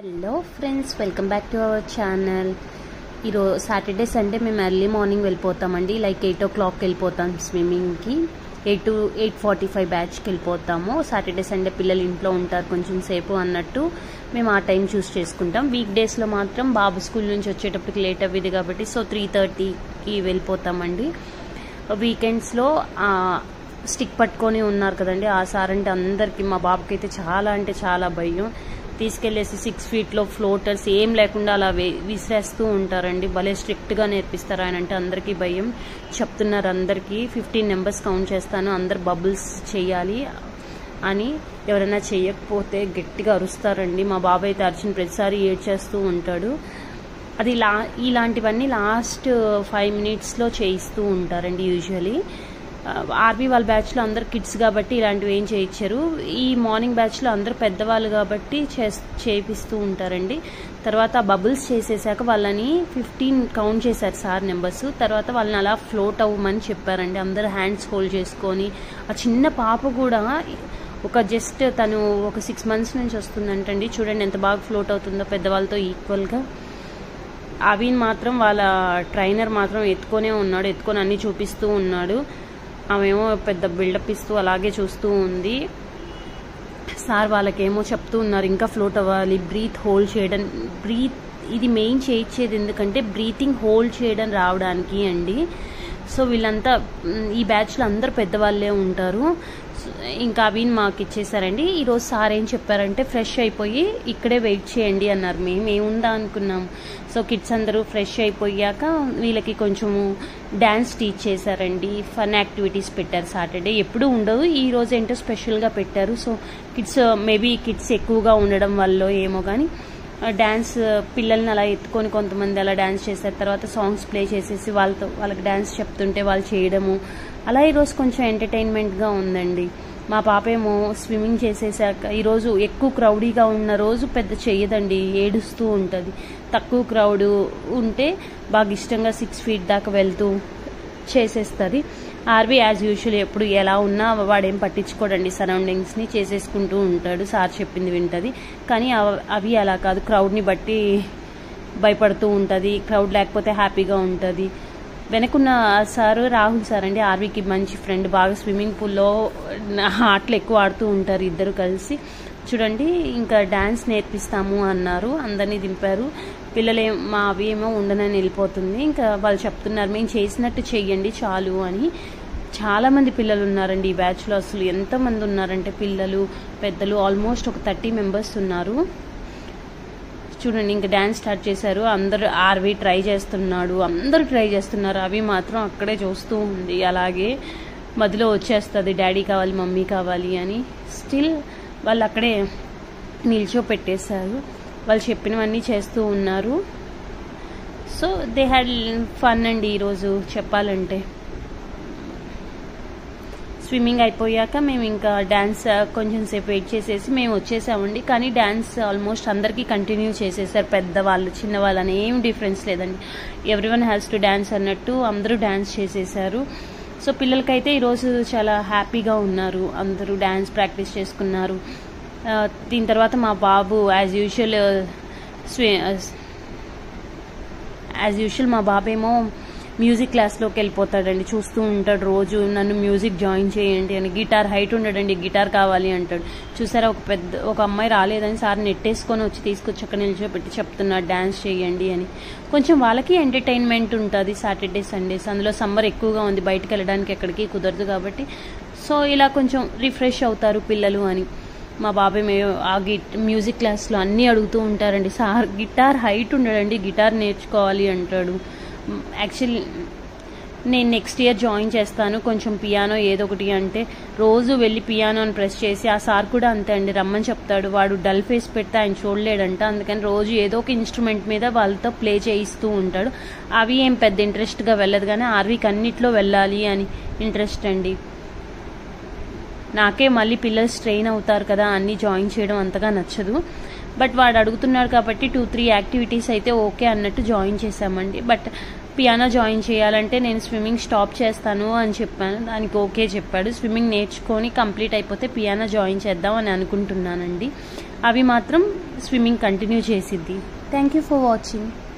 hello friends welcome back to our channel ఈరోజు Saturday Sunday మేము early morning వెళ్ళిపోతామండి like eight o క్లాక్కి వెళ్ళిపోతాం స్విమ్మింగ్కి eight to eight forty five బ్యాచ్కి వెళ్ళిపోతాము సాటర్డే సండే పిల్లలు ఇంట్లో ఉంటారు కొంచెం సేపు అన్నట్టు మేము ఆ టైం చూస్ చేసుకుంటాం వీక్ డేస్లో మాత్రం బాబు స్కూల్ నుంచి వచ్చేటప్పటికి లేట్ అవ్వదు కాబట్టి సో త్రీ థర్టీకి వెళ్ళిపోతామండి వీకెండ్స్లో స్టిక్ పట్టుకొని ఉన్నారు కదండి ఆ సార్ అంటే అందరికీ మా బాబుకి అయితే చాలా అంటే చాలా భయం తీసుకెళ్లేసి సిక్స్ ఫీట్లో ఫ్లోటర్స్ ఏం లేకుండా అలా వే విసిరేస్తూ ఉంటారండి భలే స్ట్రిక్ట్గా నేర్పిస్తారు ఆయన అంటే అందరికీ భయం చెప్తున్నారు అందరికీ ఫిఫ్టీన్ నెంబర్స్ కౌంట్ చేస్తాను అందరు బబుల్స్ చేయాలి అని ఎవరైనా చేయకపోతే గట్టిగా అరుస్తారండి మా బాబాయ్ అయితే అరిచిన ప్రతిసారి ఏడ్చేస్తూ ఉంటాడు అది లా ఇలాంటివన్నీ లాస్ట్ ఫైవ్ మినిట్స్లో చేయిస్తూ ఉంటారండి యూజువలీ ఆర్బీ వాళ్ళ బ్యాచ్లో అందరు కిడ్స్ కాబట్టి ఇలాంటివి ఏం చేయించారు ఈ మార్నింగ్ బ్యాచ్లో అందరు పెద్దవాళ్ళు కాబట్టి చేపిస్తూ ఉంటారండి తర్వాత బబుల్స్ చేసేసాక వాళ్ళని ఫిఫ్టీన్ కౌంట్ చేశారు సార్ నెంబర్స్ తర్వాత వాళ్ళని అలా ఫ్లోట్ అవ్వమని చెప్పారండి అందరు హ్యాండ్స్ హోల్డ్ చేసుకొని ఆ చిన్న పాప కూడా ఒక జస్ట్ తను ఒక సిక్స్ మంత్స్ నుంచి వస్తుందంటండి చూడండి ఎంత బాగా ఫ్లోట్ అవుతుందో పెద్దవాళ్ళతో ఈక్వల్గా అవిన్ మాత్రం వాళ్ళ ట్రైనర్ మాత్రం ఎత్తుకొనే ఉన్నాడు ఎత్తుకొని అన్ని చూపిస్తూ ఉన్నాడు ఆమెమో పెద్ద బిల్డప్ ఇస్తూ అలాగే చూస్తూ ఉంది సార్ వాళ్ళకేమో చెప్తూ ఉన్నారు ఇంకా ఫ్లోట్ అవ్వాలి బ్రీత్ హోల్డ్ చేయడం బ్రీత్ ఇది మెయిన్ చేయించేది ఎందుకంటే బ్రీతింగ్ హోల్డ్ చేయడం రావడానికి అండి సో వీళ్ళంతా ఈ బ్యాచ్లో అందరు పెద్దవాళ్ళే ఉంటారు ఇంకా అవి మాకు ఇచ్చేసారండి ఈరోజు సార్ ఏం చెప్పారంటే ఫ్రెష్ అయిపోయి ఇక్కడే వెయిట్ చేయండి అన్నారు మేము ఏముందా అనుకున్నాం సో కిడ్స్ అందరూ ఫ్రెష్ అయిపోయాక వీళ్ళకి కొంచెము డ్యాన్స్ టీచ్ చేశారండి ఫన్ యాక్టివిటీస్ పెట్టారు సాటర్డే ఎప్పుడు ఉండవు ఈ రోజు ఏంటో స్పెషల్గా పెట్టారు సో కిడ్స్ మేబీ కిడ్స్ ఎక్కువగా ఉండడం వల్ల ఏమో కానీ డ్యాన్స్ పిల్లల్ని అలా ఎత్తుకొని కొంతమంది అలా డ్యాన్స్ చేశారు తర్వాత సాంగ్స్ ప్లే చేసేసి వాళ్ళతో వాళ్ళకి డ్యాన్స్ చెప్తుంటే వాళ్ళు చేయడము అలా ఈరోజు కొంచెం ఎంటర్టైన్మెంట్గా ఉందండి మా పాప ఏమో స్విమ్మింగ్ చేసేసాక ఈరోజు ఎక్కువ క్రౌడీగా ఉన్న రోజు పెద్ద చెయ్యదండి ఏడుస్తూ ఉంటుంది తక్కువ క్రౌడ్ ఉంటే బాగా ఇష్టంగా సిక్స్ ఫీట్ దాకా వెళ్తూ చేసేస్తుంది ఆర్బీ యాజ్ యూజువల్ ఎప్పుడు ఎలా ఉన్నా వాడేం పట్టించుకోడండి సరౌండింగ్స్ని చేసేసుకుంటూ ఉంటాడు సార్ చెప్పింది వింటుంది కానీ అవి అలా కాదు క్రౌడ్ని బట్టి భయపడుతూ ఉంటుంది క్రౌడ్ లేకపోతే హ్యాపీగా ఉంటుంది వెనకున్న సారు రాహుల్ సార్ అండి ఆర్వీకి మంచి ఫ్రెండ్ బాగా స్విమ్మింగ్ పూల్లో ఆటలు ఎక్కువ ఆడుతూ ఉంటారు ఇద్దరు కలిసి చూడండి ఇంకా డ్యాన్స్ నేర్పిస్తాము అన్నారు అందరినీ దింపారు పిల్లలు మా అవి ఏమో ఉండనని వెళ్ళిపోతుంది ఇంకా వాళ్ళు చెప్తున్నారు మేము చేసినట్టు చెయ్యండి చాలు అని చాలా మంది పిల్లలు ఉన్నారండి ఈ బ్యాచ్లో అసలు ఎంతమంది ఉన్నారంటే పిల్లలు పెద్దలు ఆల్మోస్ట్ ఒక థర్టీ మెంబర్స్ ఉన్నారు చూడండి ఇంకా డ్యాన్స్ స్టార్ట్ చేశారు అందరు ఆర్వి ట్రై చేస్తున్నాడు అందరూ ట్రై చేస్తున్నారు అవి మాత్రం అక్కడే చూస్తూ ఉంది అలాగే మధ్యలో వచ్చేస్తుంది డాడీ కావాలి మమ్మీ కావాలి అని స్టిల్ వాళ్ళు అక్కడే నిల్చో పెట్టేశారు వాళ్ళు చెప్పినవన్నీ చేస్తూ ఉన్నారు సో దే హ్యాడ్ ఫన్ అండి ఈరోజు చెప్పాలంటే స్విమ్మింగ్ అయిపోయాక మేము ఇంకా డ్యాన్స్ కొంచెం సేపు వెయిట్ చేసేసి మేము వచ్చేసామండి కానీ డ్యాన్స్ ఆల్మోస్ట్ అందరికీ కంటిన్యూ చేసేసారు పెద్దవాళ్ళు చిన్నవాళ్ళు అని ఏం డిఫరెన్స్ లేదండి everyone has to dance అన్నట్టు అందరూ డ్యాన్స్ చేసేసారు సో పిల్లలకైతే ఈరోజు చాలా హ్యాపీగా ఉన్నారు అందరూ డ్యాన్స్ ప్రాక్టీస్ చేసుకున్నారు దీని తర్వాత మా బాబు యాజ్ యూజువల్ స్వి యాజ్ యూజువల్ మా బాబేమో మ్యూజిక్ క్లాస్లోకి వెళ్ళిపోతాడండి చూస్తూ ఉంటాడు రోజు నన్ను మ్యూజిక్ జాయిన్ చేయండి అని గిటార్ హైట్ ఉండడండి గిటార్ కావాలి అంటాడు చూసారా ఒక పెద్ద ఒక అమ్మాయి రాలేదని సార్ నెట్టేసుకొని వచ్చి తీసుకొచ్చి అక్కడ నిల్చోబెట్టి చెప్తున్నాడు డ్యాన్స్ చేయండి అని కొంచెం వాళ్ళకి ఎంటర్టైన్మెంట్ ఉంటుంది సాటర్డే సండేస్ అందులో సమ్మర్ ఎక్కువగా ఉంది బయటకు వెళ్ళడానికి ఎక్కడికి కుదరదు కాబట్టి సో ఇలా కొంచెం రిఫ్రెష్ అవుతారు పిల్లలు అని మా బాబాయ్ మే ఆ గిట్ మ్యూజిక్ క్లాస్లో అన్నీ అడుగుతూ ఉంటారండి సార్ గిటార్ హైట్ ఉండడండి గిటార్ నేర్చుకోవాలి అంటాడు యాక్చువల్లీ నేను నెక్స్ట్ ఇయర్ జాయిన్ చేస్తాను కొంచెం పియానో ఏదో ఒకటి అంటే రోజు వెళ్ళి పియానోని ప్రెస్ చేసి ఆ సార్ కూడా అంతే అండి రమ్మని చెప్తాడు వాడు డల్ ఫేస్ పెడితే ఆయన చూడలేడంట అందుకని రోజు ఏదో ఒక ఇన్స్ట్రుమెంట్ మీద వాళ్ళతో ప్లే చేయిస్తూ ఉంటాడు అవి ఏం పెద్ద ఇంట్రెస్ట్గా వెళ్ళదు కానీ ఆర్వీకి అన్నిట్లో వెళ్ళాలి అని ఇంట్రెస్ట్ అండి నాకే మళ్ళీ పిల్లలు స్ట్రెయిన్ అవుతారు కదా అన్నీ జాయిన్ చేయడం అంతగా నచ్చదు బట్ వాడు అడుగుతున్నాడు కాబట్టి టూ త్రీ యాక్టివిటీస్ అయితే ఓకే అన్నట్టు జాయిన్ చేశామండి బట్ పియానో జాయిన్ చేయాలంటే నేను స్విమ్మింగ్ స్టాప్ చేస్తాను అని చెప్పాను దానికి ఓకే చెప్పాడు స్విమ్మింగ్ నేర్చుకొని కంప్లీట్ అయిపోతే పియానో జాయిన్ చేద్దాం అని అనుకుంటున్నానండి అవి మాత్రం స్విమ్మింగ్ కంటిన్యూ చేసిద్ది థ్యాంక్ యూ ఫర్ వాచింగ్